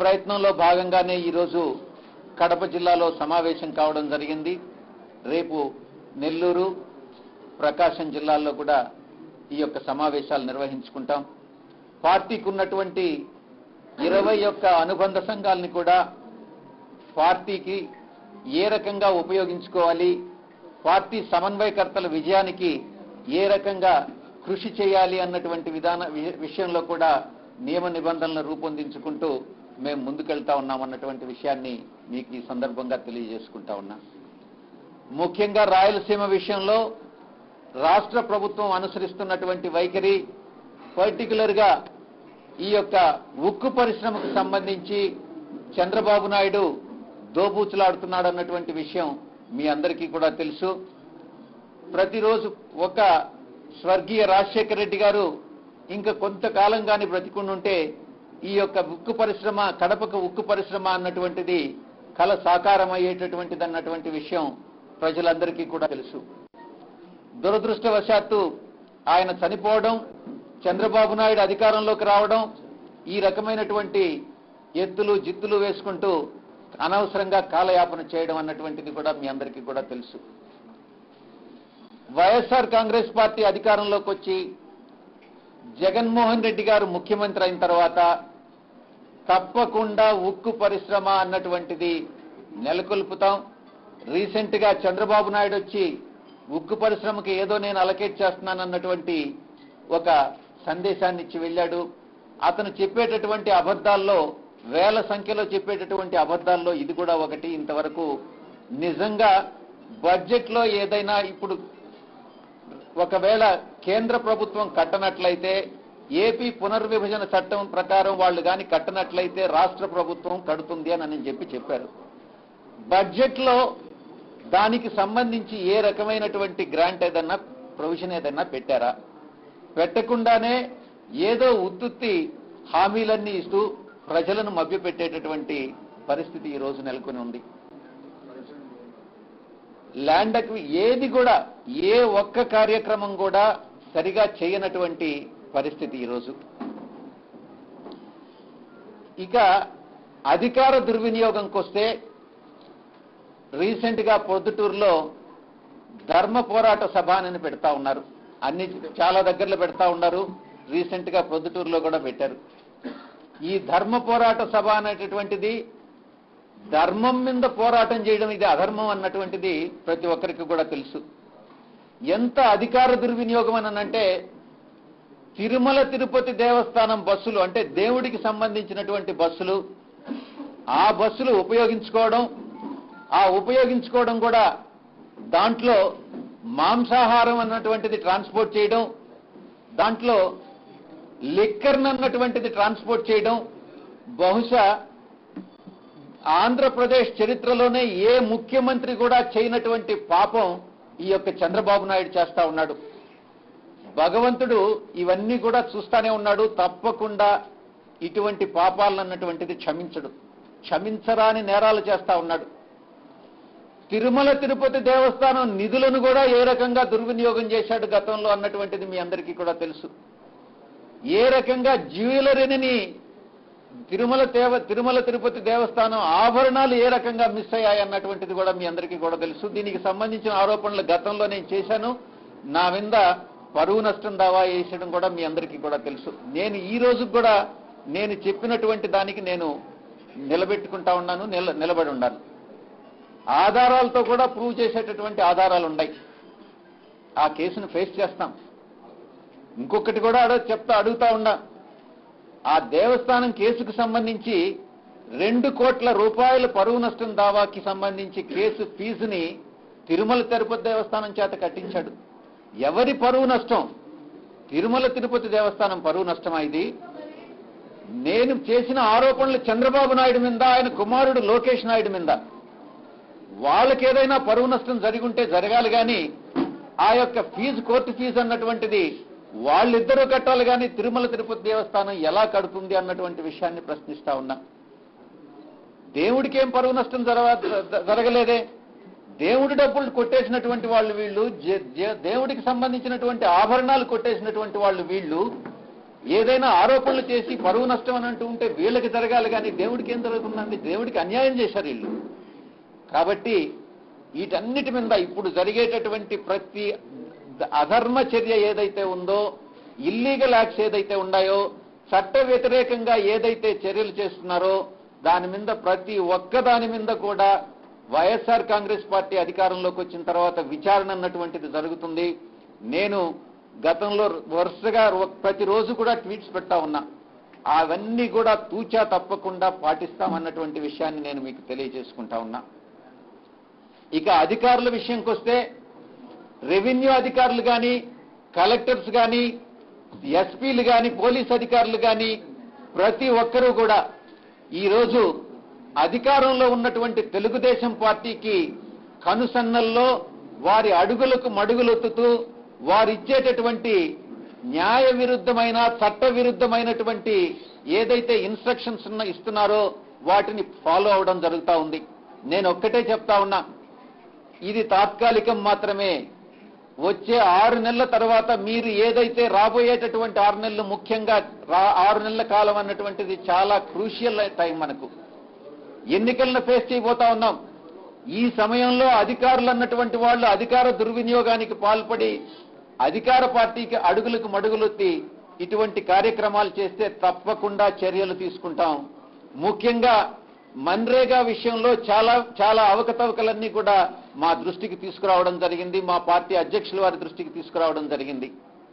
ప్రయత్నంలో భాగంగానే ఈరోజు కడప జిల్లాలో సమావేశం కావడం జరిగింది రేపు నెల్లూరు ప్రకాశం జిల్లాల్లో కూడా ఈ యొక్క సమావేశాలు నిర్వహించుకుంటాం పార్టీకి ఉన్నటువంటి ఇరవై ఒక్క అనుబంధ సంఘాలని కూడా పార్టీకి ఏ రకంగా ఉపయోగించుకోవాలి పార్టీ సమన్వయకర్తల విజయానికి ఏ రకంగా కృషి చేయాలి అన్నటువంటి విధాన వి- విషయంలో కూడా నియమ నిబంధనలను రూపొందించుకుంటూ మేము ముందుకెళ్తా ఉన్నాం అన్నటువంటి విషయాన్ని మీకు ఈ సందర్భంగా తెలియజేసుకుంటా ఉన్నా ముఖ్యంగా రాయలసీమ విషయంలో రాష్ట్ర ప్రభుత్వం అనుసరిస్తున్నటువంటి వైఖరి పర్టికులర్ గా ఈ యొక్క ఉక్కు పరిశ్రమకు సంబంధించి చంద్రబాబు నాయుడు దోబూచులాడుతున్నాడు అన్నటువంటి విషయం మీ అందరికీ కూడా తెలుసు ప్రతిరోజు ఒక స్వర్గీయ రాజశేఖర రెడ్డి గారు ఇంకా కొంతకాలం కానీ బ్రతికుండుంటే ఈ యొక్క ఉక్కు పరిశ్రమ కడపకు ఉక్కు పరిశ్రమ అన్నటువంటిది కల సాకారం అయ్యేటటువంటిది అన్నటువంటి విషయం ప్రజలందరికీ కూడా తెలుసు దురదృష్టవశాత్తు ఆయన చనిపోవడం చంద్రబాబు నాయుడు అధికారంలోకి రావడం ఈ రకమైనటువంటి ఎత్తులు జిత్తులు వేసుకుంటూ అనవసరంగా కాలయాపన చేయడం అన్నటువంటిది కూడా మీ అందరికీ కూడా తెలుసు వైఎస్ఆర్ కాంగ్రెస్ పార్టీ అధికారంలోకి వచ్చి జగన్మోహన్ రెడ్డి గారు ముఖ్యమంత్రి అయిన తర్వాత తప్పకుండా ఉక్కు పరిశ్రమ అన్నటువంటిది నెలకొల్పుతాం రీసెంట్ గా చంద్రబాబు నాయుడు వచ్చి ఉక్కు పరిశ్రమకి ఏదో నేను అలకేట్ చేస్తున్నాను అన్నటువంటి ఒక సందేశాన్ని ఇచ్చి వెళ్ళాడు అతను చెప్పేటటువంటి అబద్ధాల్లో వేల సంఖ్యలో చెప్పేటటువంటి అబద్ధాల్లో ఇది కూడా ఒకటి ఇంతవరకు నిజంగా బడ్జెట్ లో ఏదైనా ఇప్పుడు ఒకవేళ కేంద్ర ప్రభుత్వం కట్టనట్లయితే ఏపీ పునర్విభజన చట్టం ప్రకారం వాళ్ళు కానీ కట్టనట్లయితే రాష్ట్ర ప్రభుత్వం కడుతుంది అని అని చెప్పి చెప్పారు బడ్జెట్ లో దానికి సంబంధించి ఏ రకమైనటువంటి గ్రాంట్ ఏదన్నా ప్రొవిజన్ ఏదన్నా పెట్టారా పెట్టకుండానే ఏదో ఉత్తుత్తి హామీలన్నీ ఇస్తూ ప్రజలను మభ్యపెట్టేటటువంటి పరిస్థితి ఈ రోజు నెలకొని ఉంది ల్యాండ్ అక్వి ఏది కూడా ఏ ఒక్క కార్యక్రమం కూడా సరిగా చేయనటువంటి పరిస్థితి ఈరోజు ఇక అధికార దుర్వినియోగంకి వస్తే రీసెంట్ గా పొద్దుటూరులో ధర్మ పోరాట సభ అని పెడతా ఉన్నారు అన్ని చాలా దగ్గరలో పెడతా ఉన్నారు రీసెంట్ గా పొద్దుటూరులో కూడా పెట్టారు ఈ ధర్మ పోరాట సభ అనేటటువంటిది ధర్మం మీద పోరాటం చేయడం ఇది అధర్మం అన్నటువంటిది ప్రతి ఒక్కరికి కూడా తెలుసు ఎంత అధికార దుర్వినియోగం అని అంటే తిరుమల తిరుపతి దేవస్థానం బస్సులు అంటే దేవుడికి సంబంధించినటువంటి బస్సులు ఆ బస్సులు ఉపయోగించుకోవడం ఆ ఉపయోగించుకోవడం కూడా దాంట్లో మాంసాహారం అన్నటువంటిది ట్రాన్స్పోర్ట్ చేయడం దాంట్లో లిక్కర్ అన్నటువంటిది ట్రాన్స్పోర్ట్ చేయడం బహుశా ఆంధ్రప్రదేశ్ చరిత్రలోనే ఏ ముఖ్యమంత్రి కూడా చేయనటువంటి పాపం ఈ యొక్క చంద్రబాబు నాయుడు చేస్తా ఉన్నాడు భగవంతుడు ఇవన్నీ కూడా చూస్తానే ఉన్నాడు తప్పకుండా ఇటువంటి పాపాలను అన్నటువంటిది క్షమించడు క్షమించరాని నేరాలు చేస్తా ఉన్నాడు తిరుమల తిరుపతి దేవస్థానం నిధులను కూడా ఏ రకంగా దుర్వినియోగం చేశాడు గతంలో అన్నటువంటిది మీ అందరికీ కూడా తెలుసు ఏ రకంగా జ్యువెలరీని తిరుమల దేవ తిరుమల తిరుపతి దేవస్థానం ఆభరణాలు ఏ రకంగా మిస్ అయ్యాయి అన్నటువంటిది కూడా మీ అందరికీ కూడా తెలుసు దీనికి సంబంధించిన ఆరోపణలు గతంలో నేను చేశాను నా మీద పరువు నష్టం దావా వేసడం కూడా మీ అందరికీ కూడా తెలుసు నేను ఈ రోజు కూడా నేను చెప్పినటువంటి దానికి నేను నిలబెట్టుకుంటా ఉన్నాను నిల నిలబడి ఉన్నాను ఆధారాలతో కూడా ప్రూవ్ చేసేటటువంటి ఆధారాలు ఉన్నాయి ఆ కేసును ఫేస్ చేస్తాం ఇంకొకటి కూడా అడగ చెప్తా అడుగుతా ఉన్నా ఆ దేవస్థానం కేసుకు సంబంధించి రెండు కోట్ల రూపాయల పరువు నష్టం దావాకి సంబంధించి కేసు ఫీజుని తిరుమల తిరుపతి దేవస్థానం చేత కట్టించాడు ఎవరి పరువు నష్టం తిరుమల తిరుపతి దేవస్థానం పరువు నష్టమా ఇది నేను చేసిన ఆరోపణలు చంద్రబాబు నాయుడు మీద ఆయన కుమారుడు లోకేష్ నాయుడు మీద వాళ్ళకి ఏదైనా పరువు నష్టం జరిగి ఉంటే జరగాలి కానీ ఆ యొక్క ఫీజు కోర్టు ఫీజు అన్నటువంటిది వాళ్ళిద్దరూ కట్టాలి కానీ తిరుమల తిరుపతి దేవస్థానం ఎలా కడుతుంది అన్నటువంటి విషయాన్ని ప్రశ్నిస్తా ఉన్నా దేవుడికి ఏం పరువు నష్టం జరగ జరగలేదే దేవుడి డబ్బులు కొట్టేసినటువంటి వాళ్ళు వీళ్ళు జ- జ- దేవుడికి సంబంధించినటువంటి ఆభరణాలు కొట్టేసినటువంటి వాళ్ళు వీళ్ళు ఏదైనా ఆరోపణలు చేసి పరువు నష్టం అని అంటూ ఉంటే వీళ్ళకి జరగాలి కానీ దేవుడికి ఏం జరుగుతుందండి దేవుడికి అన్యాయం చేశారు వీళ్ళు కాబట్టి వీటన్నిటి మీద ఇప్పుడు జరిగేటటువంటి ప్రతి అధర్మ చర్య ఏదైతే ఉందో ఇల్లీగల్ యాక్ట్స్ ఏదైతే ఉన్నాయో చట్ట వ్యతిరేకంగా ఏదైతే చర్యలు చేస్తున్నారో దాని మీద ప్రతి ఒక్క దాని మీద కూడా వైఎస్ఆర్ కాంగ్రెస్ పార్టీ అధికారంలోకి వచ్చిన తర్వాత విచారణ అన్నటువంటిది జరుగుతుంది నేను గతంలో వరుసగా ఒక- ప్రతిరోజు కూడా ట్వీట్స్ పెడతా ఉన్నా అవన్నీ కూడా తూచా తప్పకుండా పాటిస్తామన్నటువంటి విషయాన్ని నేను మీకు తెలియజేసుకుంటా ఉన్నా ఇక అధికారుల విషయంకి వస్తే రెవెన్యూ అధికారులు కానీ కలెక్టర్స్ కానీ ఎస్పీలు కానీ పోలీస్ అధికారులు కానీ ప్రతి ఒక్కరూ కూడా ఈరోజు అధికారంలో ఉన్నటువంటి తెలుగుదేశం పార్టీకి కనుసన్నల్లో వారి అడుగులకు మడుగులొత్తుతూ వారు ఇచ్చేటటువంటి న్యాయ విరుద్ధమైన చట్ట విరుద్ధమైనటువంటి ఏదైతే ఇన్స్ట్రక్షన్స్ ఉన్న ఇస్తున్నారో వాటిని ఫాలో అవడం జరుగుతూ ఉంది నేను ఒక్కటే చెప్తా ఉన్నా ఇది తాత్కాలికం మాత్రమే వచ్చే ఆరు నెలల తర్వాత మీరు ఏదైతే రాబోయేటటువంటి ఆరు నెలలు ముఖ్యంగా రా- ఆరు నెలల కాలం అన్నటువంటిది చాలా క్రూషియల్ టైం మనకు ఎన్నికలను ఫేస్ చేయబోతా ఉన్నాం ఈ సమయంలో అధికారులు అన్నటువంటి వాళ్ళు అధికార దుర్వినియోగానికి పాల్పడి అధికార పార్టీకి అడుగులకు మడుగులొత్తి ఇటువంటి కార్యక్రమాలు చేస్తే తప్పకుండా చర్యలు తీసుకుంటాం ముఖ్యంగా మన్రేగా విషయంలో చాలా చాలా అవకతవకలన్నీ కూడా మా దృష్టికి తీసుకురావడం జరిగింది మా పార్టీ అధ్యక్షుల వారి దృష్టికి తీసుకురావడం జరిగింది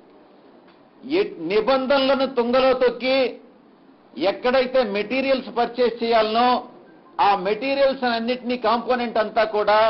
ఎ- నిబంధనలను తుంగలో తొక్కి ఎక్కడైతే మెటీరియల్స్ పర్చేస్ చేయాలనో ఆ మెటీరియల్స్ అన్నిటినీ కాంపోనెంట్ అంతా కూడా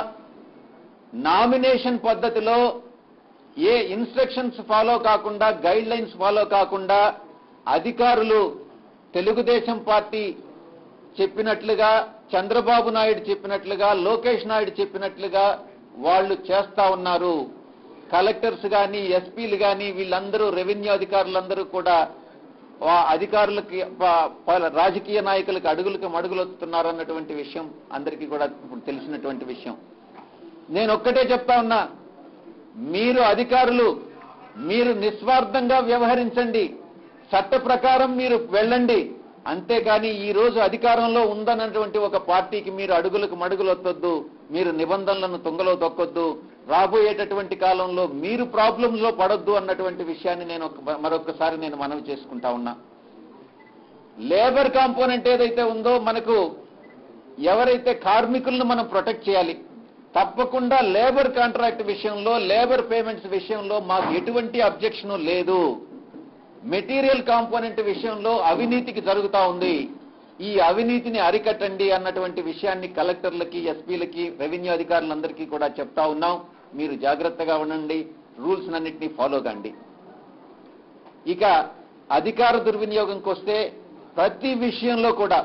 నామినేషన్ పద్ధతిలో ఏ ఇన్స్ట్రక్షన్స్ ఫాలో కాకుండా గైడ్ లైన్స్ ఫాలో కాకుండా అధికారులు తెలుగుదేశం పార్టీ చెప్పినట్లుగా చంద్రబాబు నాయుడు చెప్పినట్లుగా లోకేష్ నాయుడు చెప్పినట్లుగా వాళ్ళు చేస్తా ఉన్నారు కలెక్టర్స్ కానీ ఎస్పీలు కానీ వీళ్ళందరూ రెవెన్యూ అధికారులందరూ కూడా ఆ అధికారులకి ప- ప- రాజకీయ నాయకులకు అడుగులకు మడుగులొత్తుతున్నారు అన్నటువంటి విషయం అందరికీ కూడా ఇప్పుడు తెలిసినటువంటి విషయం నేను ఒక్కటే చెప్తా ఉన్నా మీరు అధికారులు మీరు నిస్వార్థంగా వ్యవహరించండి చట్ట ప్రకారం మీరు వెళ్ళండి అంతేగాని ఈ రోజు అధికారంలో ఉందన్నటువంటి ఒక పార్టీకి మీరు అడుగులకు మడుగులొత్తొద్దు మీరు నిబంధనలను తుంగలో తొక్కొద్దు రాబోయేటటువంటి కాలంలో మీరు ప్రాబ్లమ్స్ లో పడొద్దు అన్నటువంటి విషయాన్ని నేను ఒక- మరొకసారి నేను మనవి చేసుకుంటా ఉన్నా లేబర్ కాంపోనెంట్ ఏదైతే ఉందో మనకు ఎవరైతే కార్మికులను మనం ప్రొటెక్ట్ చేయాలి తప్పకుండా లేబర్ కాంట్రాక్ట్ విషయంలో లేబర్ పేమెంట్స్ విషయంలో మాకు ఎటువంటి అబ్జెక్షన్ లేదు మెటీరియల్ కాంపోనెంట్ విషయంలో అవినీతికి జరుగుతా ఉంది ఈ అవినీతిని అరికట్టండి అన్నటువంటి విషయాన్ని కలెక్టర్లకి ఎస్పీలకి రెవెన్యూ అధికారులందరికీ కూడా చెప్తా ఉన్నాం మీరు జాగ్రత్తగా ఉండండి రూల్స్ అన్నింటినీ ఫాలో కండి ఇక అధికార దుర్వినియోగంకి వస్తే ప్రతి విషయంలో కూడా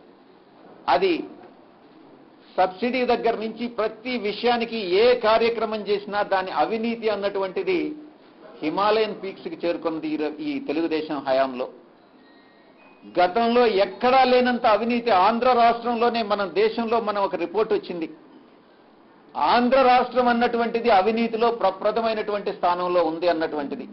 అది సబ్సిడీ దగ్గర నుంచి ప్రతి విషయానికి ఏ కార్యక్రమం చేసినా దాని అవినీతి అన్నటువంటిది హిమాలయన్ పీక్స్ కి చేరుకున్నది ఈ ర- ఈ తెలుగుదేశం హయాంలో గతంలో ఎక్కడా లేనంత అవినీతి ఆంధ్ర రాష్ట్రంలోనే మన దేశంలో మనం ఒక రిపోర్ట్ వచ్చింది ఆంధ్ర రాష్ట్రం అన్నటువంటిది అవినీతిలో ప్రప్రదమైనటువంటి స్థానంలో ఉంది అన్నటువంటిది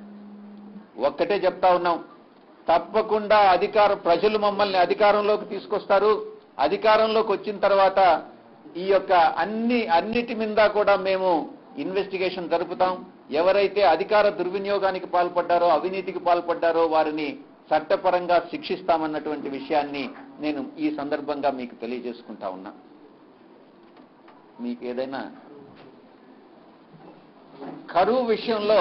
ఒక్కటే చెప్తా ఉన్నాం తప్పకుండా అధికార ప్రజలు మమ్మల్ని అధికారంలోకి తీసుకొస్తారు అధికారంలోకి వచ్చిన తర్వాత ఈ యొక్క అన్ని అన్నిటి మీద కూడా మేము ఇన్వెస్టిగేషన్ జరుపుతాం ఎవరైతే అధికార దుర్వినియోగానికి పాల్పడ్డారో అవినీతికి పాల్పడ్డారో వారిని చట్టపరంగా శిక్షిస్తామన్నటువంటి విషయాన్ని నేను ఈ సందర్భంగా మీకు తెలియజేసుకుంటా ఉన్నా మీకు ఏదైనా కరువు విషయంలో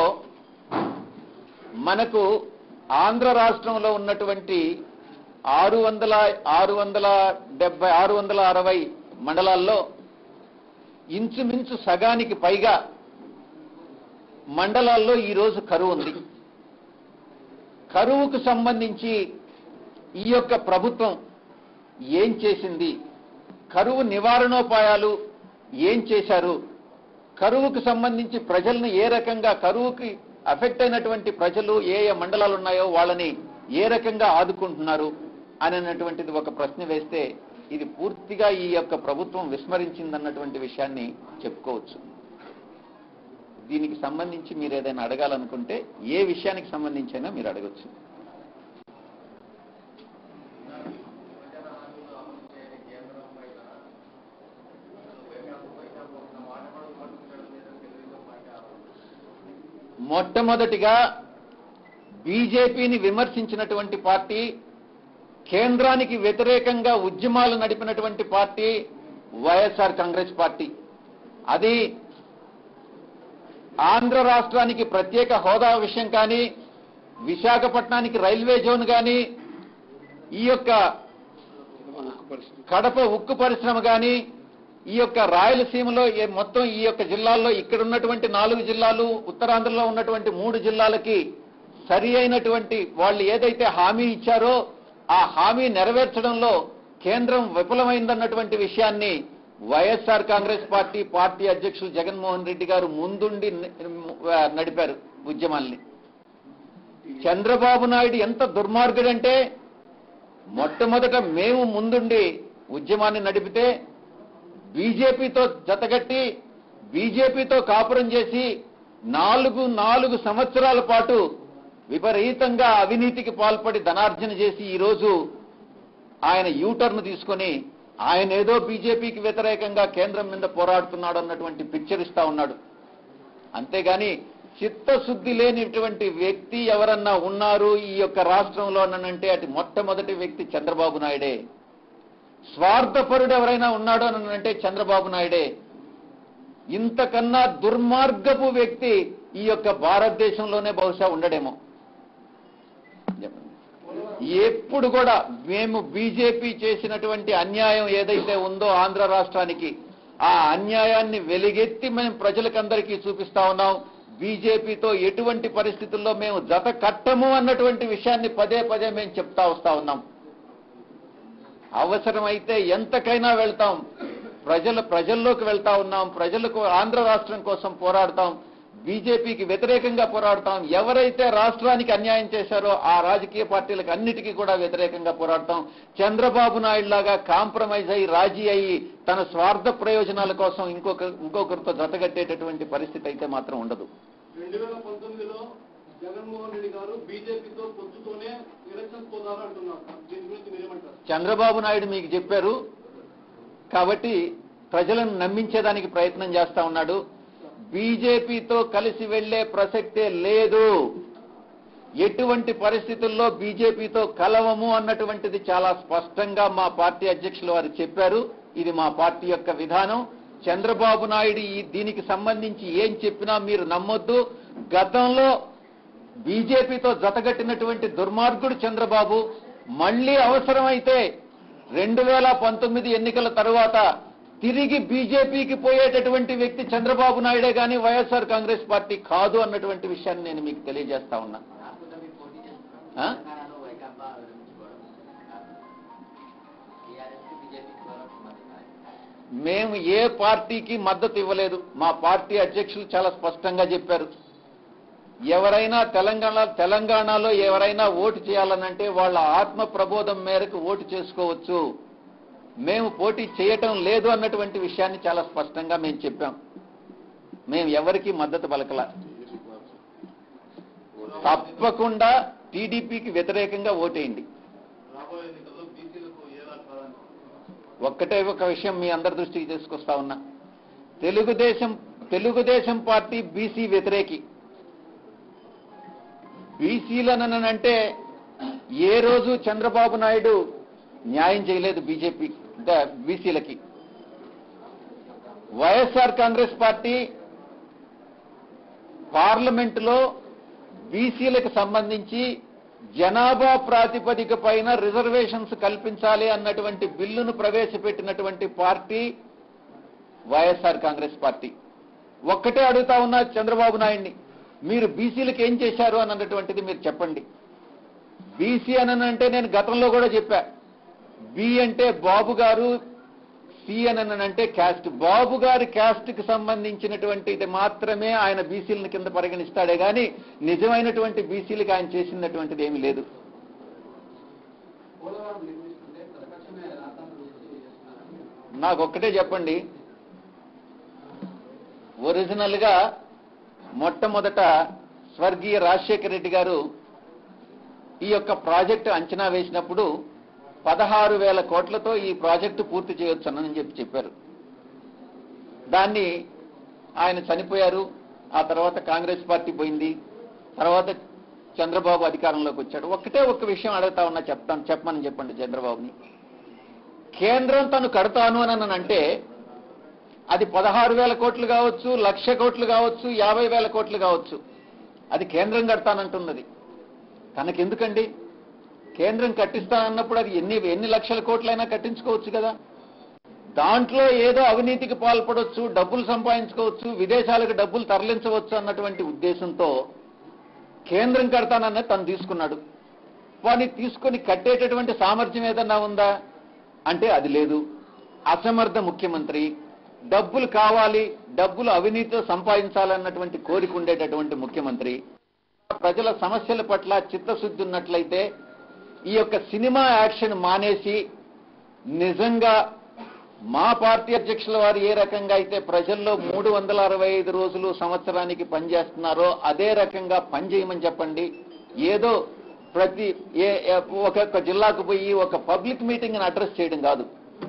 మనకు ఆంధ్ర రాష్ట్రంలో ఉన్నటువంటి ఆరు వందల ఆరు వందల డెబ్బై ఆరు వందల అరవై మండలాల్లో ఇంచుమించు సగానికి పైగా మండలాల్లో ఈరోజు కరువు ఉంది కరువుకు సంబంధించి ఈ యొక్క ప్రభుత్వం ఏం చేసింది కరువు నివారణోపాయాలు ఏం చేశారు కరువుకు సంబంధించి ప్రజలను ఏ రకంగా కరువుకి అఫెక్ట్ అయినటువంటి ప్రజలు ఏ ఏ మండలాలు ఉన్నాయో వాళ్ళని ఏ రకంగా ఆదుకుంటున్నారు అనేటటువంటిది ఒక ప్రశ్న వేస్తే ఇది పూర్తిగా ఈ యొక్క ప్రభుత్వం విస్మరించిందన్నటువంటి విషయాన్ని చెప్పుకోవచ్చు దీనికి సంబంధించి మీరు ఏదైనా అడగాలనుకుంటే ఏ విషయానికి సంబంధించైనా మీరు అడగచ్చు మొట్టమొదటిగా బీజేపీని విమర్శించినటువంటి పార్టీ కేంద్రానికి వ్యతిరేకంగా ఉద్యమాలు నడిపినటువంటి పార్టీ వైఎస్ఆర్ కాంగ్రెస్ పార్టీ అది ఆంధ్ర రాష్ట్రానికి ప్రత్యేక హోదా విషయం కానీ విశాఖపట్నానికి రైల్వే జోన్ కానీ ఈ యొక్క కడప ఉక్కు పరిశ్రమ కానీ ఈ యొక్క రాయలసీమలో ఏ- మొత్తం ఈ యొక్క జిల్లాల్లో ఇక్కడ ఉన్నటువంటి నాలుగు జిల్లాలు ఉత్తరాంధ్రలో ఉన్నటువంటి మూడు జిల్లాలకి సరి అయినటువంటి వాళ్ళు ఏదైతే హామీ ఇచ్చారో ఆ హామీ నెరవేర్చడంలో కేంద్రం విఫలమైందన్నటువంటి విషయాన్ని వైఎస్ఆర్ కాంగ్రెస్ పార్టీ పార్టీ అధ్యక్షులు జగన్మోహన్ రెడ్డి గారు ముందుండి న- నడిపారు ఉద్యమాల్ని చంద్రబాబు నాయుడు ఎంత దుర్మార్గుడంటే మొట్టమొదట మేము ముందుండి ఉద్యమాన్ని నడిపితే బీజేపీతో జతగట్టి బీజేపీతో కాపురం చేసి నాలుగు నాలుగు సంవత్సరాల పాటు విపరీతంగా అవినీతికి పాల్పడి ధనార్జన చేసి ఈరోజు ఆయన యూటర్న్ తీసుకొని ఆయన ఏదో బీజేపీకి వ్యతిరేకంగా కేంద్రం మీద పోరాడుతున్నాడు అన్నటువంటి పిక్చర్ ఇస్తా ఉన్నాడు అంతేగాని చిత్తశుద్ధి లేనిటువంటి వ్యక్తి ఎవరన్నా ఉన్నారు ఈ యొక్క రాష్ట్రంలో అనంటే అటు మొట్టమొదటి వ్యక్తి చంద్రబాబు నాయుడే స్వార్థపరుడు ఎవరైనా ఉన్నాడు అని అంటే చంద్రబాబు నాయుడే ఇంతకన్నా దుర్మార్గపు వ్యక్తి ఈ యొక్క భారతదేశంలోనే బహుశా ఉండడేమో ఎప్పుడు కూడా మేము బీజేపీ చేసినటువంటి అన్యాయం ఏదైతే ఉందో ఆంధ్ర రాష్ట్రానికి ఆ అన్యాయాన్ని వెలిగెత్తి మేము ప్రజలకందరికీ చూపిస్తా ఉన్నాం బీజేపీతో ఎటువంటి పరిస్థితుల్లో మేము జత కట్టము అన్నటువంటి విషయాన్ని పదే పదే మేము చెప్తా వస్తా ఉన్నాం అవసరమైతే ఎంతకైనా వెళ్తాం ప్రజల ప్రజల్లోకి వెళ్తా ఉన్నాం ప్రజలకు ఆంధ్ర రాష్ట్రం కోసం పోరాడతాం బీజేపీకి వ్యతిరేకంగా పోరాడతాం ఎవరైతే రాష్ట్రానికి అన్యాయం చేశారో ఆ రాజకీయ పార్టీలకు అన్నిటికీ కూడా వ్యతిరేకంగా పోరాడతాం చంద్రబాబు నాయుడు లాగా కాంప్రమైజ్ అయ్యి రాజీ అయ్యి తన స్వార్థ ప్రయోజనాల కోసం ఇంకొక ఇంకొకరితో జతగట్టేటటువంటి పరిస్థితి అయితే మాత్రం ఉండదు రెండు వేల పంతొమ్మిదిలో జగన్మోహన్ రెడ్డి గారు బీజేపీతో పొత్తుతోనే ఎలక్షన్స్ పోతారు అంటున్నారు దీని గురించి మీరేమంటారు చంద్రబాబు నాయుడు మీకు చెప్పారు కాబట్టి ప్రజలను నమ్మించేదానికి ప్రయత్నం చేస్తా ఉన్నాడు బీజేపీతో కలిసి వెళ్లే ప్రసక్తే లేదు ఎటువంటి పరిస్థితుల్లో బీజేపీతో కలవము అన్నటువంటిది చాలా స్పష్టంగా మా పార్టీ అధ్యక్షులు వారు చెప్పారు ఇది మా పార్టీ యొక్క విధానం చంద్రబాబు నాయుడు ఈ దీనికి సంబంధించి ఏం చెప్పినా మీరు నమ్మొద్దు గతంలో బీజేపీతో జతగట్టినటువంటి దుర్మార్గుడు చంద్రబాబు మళ్ళీ అవసరమైతే రెండు వేల పంతొమ్మిది ఎన్నికల తరువాత తిరిగి బీజేపీకి పోయేటటువంటి వ్యక్తి చంద్రబాబు నాయుడే గాని వైఎస్ఆర్ కాంగ్రెస్ పార్టీ కాదు అన్నటువంటి విషయాన్ని నేను మీకు తెలియజేస్తా ఉన్నా రాష్ట్రంలో పోటీ చేస్తున్నారు ఆ? తెలంగాణలో వైకాపా విరమించుకోవడం టీఆర్ఎస్కి బీజేపీకి మరొక మద్దతు మేము ఏ పార్టీకి మద్దతు ఇవ్వలేదు మా పార్టీ అధ్యక్షులు చాలా స్పష్టంగా చెప్పారు ఎవరైనా తెలంగాణ తెలంగాణలో ఎవరైనా ఓటు చేయాలనంటే వాళ్ళ ఆత్మ ప్రబోధం మేరకు ఓటు చేసుకోవచ్చు మేము పోటీ చేయటం లేదు అన్నటువంటి విషయాన్ని చాలా స్పష్టంగా మేము చెప్పాం మేము ఎవరికి మద్దతు పలకల తప్పకుండా టీడీపీకి వ్యతిరేకంగా ఓటేయండి రాబోయే ఎన్నికల్లో బీసీలకు ఏ రాష్ట్రాలు ఒక్కటే ఒక విషయం మీ అందరి దృష్టికి తీసుకొస్తా ఉన్నా తెలుగుదేశం తెలుగుదేశం పార్టీ బీసీ వ్యతిరేకి బీసీలనంటే ఏ రోజు చంద్రబాబు నాయుడు న్యాయం చేయలేదు బీజేపీ అంటే బీసీలకి వైఎస్ఆర్ కాంగ్రెస్ పార్టీ పార్లమెంటులో బీసీలకు సంబంధించి జనాభా ప్రాతిపదిక పైన రిజర్వేషన్స్ కల్పించాలి అన్నటువంటి బిల్లును ప్రవేశపెట్టినటువంటి పార్టీ వైఎస్ఆర్ కాంగ్రెస్ పార్టీ ఒక్కటే అడుగుతా ఉన్నా చంద్రబాబు నాయుడిని మీరు బీసీలకు ఏం చేశారు అని అన్నటువంటిది మీరు చెప్పండి బీసీ అని అంటే నేను గతంలో కూడా చెప్పా బి అంటే బాబు గారు సి అని అంటే క్యాస్ట్ బాబు గారి క్యాస్ట్ కి సంబంధించినటువంటిది మాత్రమే ఆయన బీసీలను కింద పరిగణిస్తాడే గాని నిజమైనటువంటి బీసీలకు ఆయన చేసినటువంటిది ఏమీ లేదు పోలవరం నిర్మిస్తుంటే ప్రతిపక్షమే రాష్ట్రాన్ని రూపొందించి చేస్తున్నారు నాకు ఒక్కటే చెప్పండి ఒరిజినల్ గా మొట్టమొదట స్వర్గీయ రాజశేఖర రెడ్డి గారు ఈ యొక్క ప్రాజెక్టు అంచనా వేసినప్పుడు పదహారు వేల కోట్లతో ఈ ప్రాజెక్టు పూర్తి చేయొచ్చు అని చెప్పి చెప్పారు దాన్ని ఆయన చనిపోయారు ఆ తర్వాత కాంగ్రెస్ పార్టీ పోయింది తర్వాత చంద్రబాబు అధికారంలోకి వచ్చాడు ఒక్కటే ఒక్క విషయం అడుగుతా ఉన్నా చెప్తాను చెప్పమని చెప్పండి చంద్రబాబుని కేంద్రం తను కడతాను అని అంటే అది పదహారు వేల కోట్లు కావచ్చు లక్ష కోట్లు కావచ్చు యాభై వేల కోట్లు కావచ్చు అది కేంద్రం కడతానంటున్నది తనకెందుకండి కేంద్రం కట్టిస్తానన్నప్పుడు అది ఎన్ని ఎన్ని లక్షల కోట్లైనా కట్టించుకోవచ్చు కదా దాంట్లో ఏదో అవినీతికి పాల్పడవచ్చు డబ్బులు సంపాదించుకోవచ్చు విదేశాలకు డబ్బులు తరలించవచ్చు అన్నటువంటి ఉద్దేశంతో కేంద్రం కడతానన్నది తను తీసుకున్నాడు వాడిని తీసుకొని కట్టేటటువంటి సామర్థ్యం ఏదన్నా ఉందా అంటే అది లేదు అసమర్థ ముఖ్యమంత్రి డబ్బులు కావాలి డబ్బులు అవినీతితో సంపాదించాలన్నటువంటి కోరిక ఉండేటటువంటి ముఖ్యమంత్రి ప్రజల సమస్యల పట్ల చిత్తశుద్ధి ఉన్నట్లయితే ఈ యొక్క సినిమా యాక్షన్ మానేసి నిజంగా మా పార్టీ అధ్యక్షుల వారు ఏ రకంగా అయితే ప్రజల్లో మూడు వందల అరవై ఐదు రోజులు సంవత్సరానికి పనిచేస్తున్నారో అదే రకంగా పనిచేయమని చెప్పండి ఏదో ప్రతి ఏ ఏ- ఒక్కొక్క జిల్లాకు పోయి ఒక పబ్లిక్ మీటింగ్ అడ్రస్ చేయడం కాదు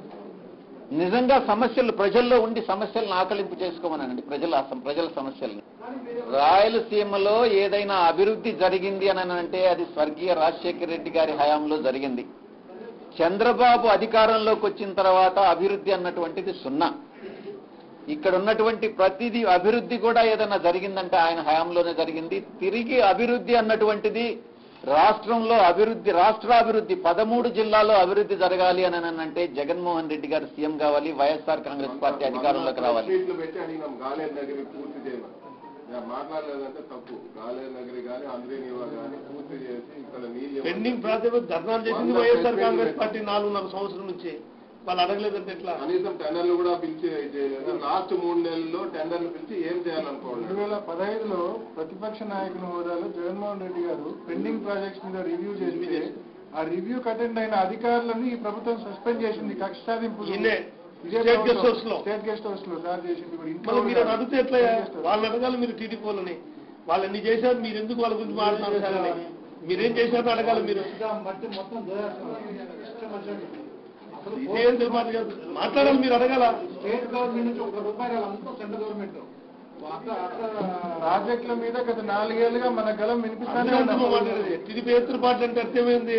నిజంగా సమస్యలు ప్రజల్లో ఉండి సమస్యలను ఆకలింపు చేసుకోమనండి ప్రజల అసం- ప్రజల సమస్యల్ని రాయలసీమలో ఏదైనా అభివృద్ధి జరిగింది అని అంటే అది స్వర్గీయ రాజశేఖర రెడ్డి గారి హయాంలో జరిగింది చంద్రబాబు అధికారంలోకి వచ్చిన తర్వాత అభివృద్ధి అన్నటువంటిది సున్నా ఇక్కడ ఉన్నటువంటి ప్రతిదీ అభివృద్ధి కూడా ఏదైనా జరిగిందంటే ఆయన హయాంలోనే జరిగింది తిరిగి అభివృద్ధి అన్నటువంటిది రాష్ట్రంలో అభివృద్ధి రాష్ట్రాభివృద్ధి పదమూడు జిల్లాల్లో అభివృద్ధి జరగాలి అని అంటే జగన్మోహన్ రెడ్డి గారు సీఎం కావాలి వైఎస్ఆర్ కాంగ్రెస్ పార్టీ అధికారంలోకి రావాలి మీట్లు పెట్టి అడిగినాం గాలేరు నగరి పూర్తి చేయమని నేను మాట్లాడలేదంటే తప్పు గాలేరు నగరి కానీ అంద్రీనివా కానీ పూర్తి చేసి ఇక్కడ నీళ్ళు పెండింగ్ ప్రాజెక్టు ధర్నాలు చేసింది వైఎస్ఆర్ కాంగ్రెస్ పార్టీ నాలుగున్నర సంవత్సరం నుంచి వాళ్ళు అడగలేదంటే ఎట్లా కనీసం టెండర్లు కూడా పిలిచి చేయలేదు లాస్ట్ మూడు నెలల్లో టెండర్లు పిలిచి ఏం చేయాలనుకోండి రెండు వేల పదహైదులో ప్రతిపక్ష నాయకుని హోదాలో జగన్మోహన్ రెడ్డి గారు పెండింగ్ ప్రాజెక్ట్స్ మీద రివ్యూ చేస్తే ఆ రివ్యూ అటెండ్ అయిన అధికారులను ఈ ప్రభుత్వం సస్పెండ్ చేసింది కక్ష సాధింపు ఈయనే ఇదే స్టేట్ ప్రభుత్వం. గెస్ట్ హౌస్ లో. స్టేట్ గెస్ట్ హౌస్ లో సార్ చేసింది కూడా ఇంట్లో మళ్ళీ మీరు కూడా అడిగితే ఎట్లా స్టేట్ గెస్ట్ హౌస్. వాళ్ళని అడగాలి మీరు టీడీపీ వాళ్ళని వాళ్ళు ఎన్ని చేశారు మీరు ఎందుకు వాళ్ళ గురించి మాట్లాడుతున్నారు సార్ అని మీరేం చేశారో అడగాలి మీరు మట్టి మొత్తం దోచేస్తున్నారు. ఇష్టం వచ్చినట్టు. అసలు ఇదేం మాట కాదు. మాట్లాడాలి మీరు అడగాల స్టేట్ గవర్నమెంట్ నుంచి ఒక రూపాయి రావాలి అంతా సెంట్రల్ గవర్నమెంట్ అట్లా అట్లా ప్రాజెక్టుల మీద గత నాలుగేళ్లుగా మన గలం వినిపిస్తానే అందుకే ఉన్నాం. మాట్లాడేది టీడీపీ ఎత్తురు పార్టీ అంటే అర్థమైంది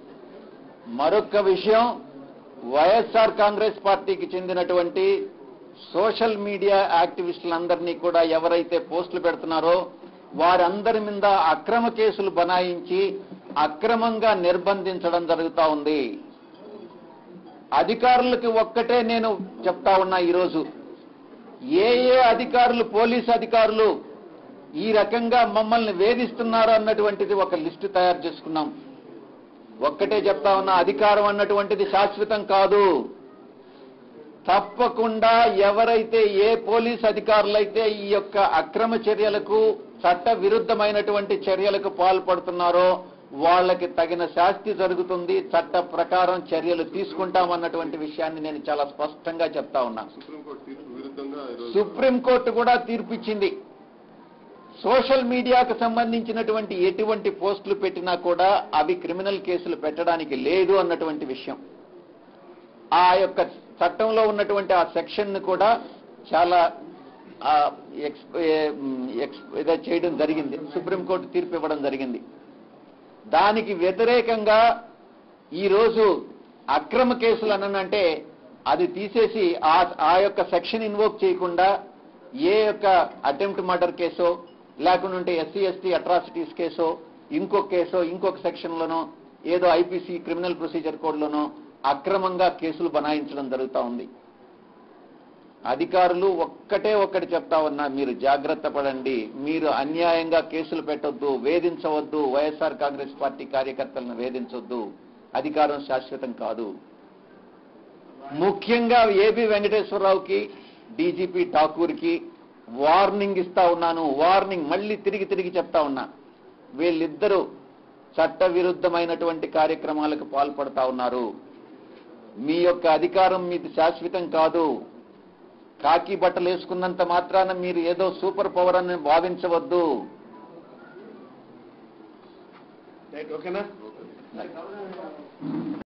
మరొక విషయం వైఎస్ఆర్ కాంగ్రెస్ పార్టీకి చెందినటువంటి సోషల్ మీడియా యాక్టివిస్టులందరినీ కూడా ఎవరైతే పోస్టులు పెడుతున్నారో వారందరి మీద అక్రమ కేసులు బనాయించి అక్రమంగా నిర్బంధించడం జరుగుతా ఉంది అధికారులకి ఒక్కటే నేను చెప్తా ఉన్నా ఈరోజు ఏ ఏ అధికారులు పోలీసు అధికారులు ఈ రకంగా మమ్మల్ని వేధిస్తున్నారు అన్నటువంటిది ఒక లిస్టు తయారు చేసుకున్నాం ఒక్కటే చెప్తా ఉన్నా అధికారం అన్నటువంటిది శాశ్వతం కాదు తప్పకుండా ఎవరైతే ఏ పోలీస్ అధికారులైతే ఈ యొక్క అక్రమ చర్యలకు చట్ట విరుద్ధమైనటువంటి చర్యలకు పాల్పడుతున్నారో వాళ్ళకి తగిన శాస్తి జరుగుతుంది చట్ట ప్రకారం చర్యలు తీసుకుంటామన్నటువంటి విషయాన్ని నేను చాలా స్పష్టంగా చెప్తా ఉన్నా సుప్రీంకోర్టు తీర్పు విరుద్ధంగా ఈరోజు సుప్రీంకోర్టు కూడా తీర్పిచ్చింది సోషల్ మీడియాకు సంబంధించినటువంటి ఎటువంటి పోస్టులు పెట్టినా కూడా అవి క్రిమినల్ కేసులు పెట్టడానికి లేదు అన్నటువంటి విషయం ఆ యొక్క చట్టంలో ఉన్నటువంటి ఆ సెక్షన్ ను కూడా చాలా ఆ, ఎక్స్ ఏ, మ్, ఎక్స్ ఏదో చేయడం జరిగింది సుప్రీంకోర్టు తీర్పు ఇవ్వడం జరిగింది దానికి వ్యతిరేకంగా ఈరోజు అక్రమ కేసులు అనంటే అది తీసేసి ఆ ఆ యొక్క సెక్షన్ ఇన్వోక్ చేయకుండా ఏ యొక్క అటెంప్ట్ మర్డర్ కేసో లేకుంటే ఎస్సీ ఎస్టీ అట్రాసిటీస్ కేసో ఇంకొక కేసో ఇంకొక సెక్షన్లోనో ఏదో ఐపీసీ క్రిమినల్ ప్రొసీజర్ కోడ్లోనో అక్రమంగా కేసులు బనాయించడం జరుగుతా ఉంది అధికారులు ఒక్కటే ఒక్కటి చెప్తా ఉన్నా మీరు జాగ్రత్త పడండి మీరు అన్యాయంగా కేసులు పెట్టొద్దు వేధించవద్దు వైఎస్ఆర్ కాంగ్రెస్ పార్టీ కార్యకర్తలను వేధించొద్దు అధికారం శాశ్వతం కాదు ముఖ్యంగా ఏబి వెంకటేశ్వరరావుకి డీజీపీ ఠాకూర్కి వార్నింగ్ ఇస్తా ఉన్నాను వార్నింగ్ మళ్ళీ తిరిగి తిరిగి చెప్తా ఉన్నా వీళ్ళిద్దరూ చట్ట విరుద్ధమైనటువంటి కార్యక్రమాలకు పాల్పడతా ఉన్నారు మీ యొక్క అధికారం మీది శాశ్వతం కాదు కాకి బట్టలు వేసుకున్నంత మాత్రాన మీరు ఏదో సూపర్ పవర్ అని భావించవద్దు రైట్ ఓకేనా